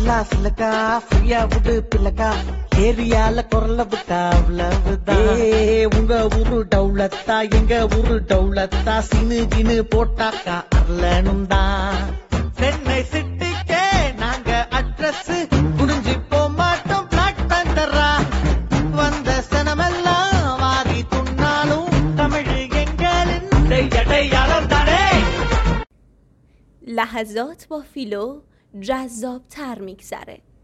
சில்லா சில்லக்கா ஃப்ரீயா விடு பிள்ளக்கா ஏரியால குரல விட்டா அவ்வளவுதான் ஏய், உங்க ஊரு டவுலத்தா எங்க ஊரு டவுலத்தா சினு கினு போட்டாக்கா அர்லனும் தான் சென்னை சிட்டிக்கே நாங்க அட்ரஸ் குடிஞ்சு போக மாட்டோம் பிளாக் தண்டரா வந்த சனமெல்லாம் வாரி துண்ணாலும் தமிழ் எங்களின் அடையாளம் தானே لحظات با فیلو جذاب تر میگذره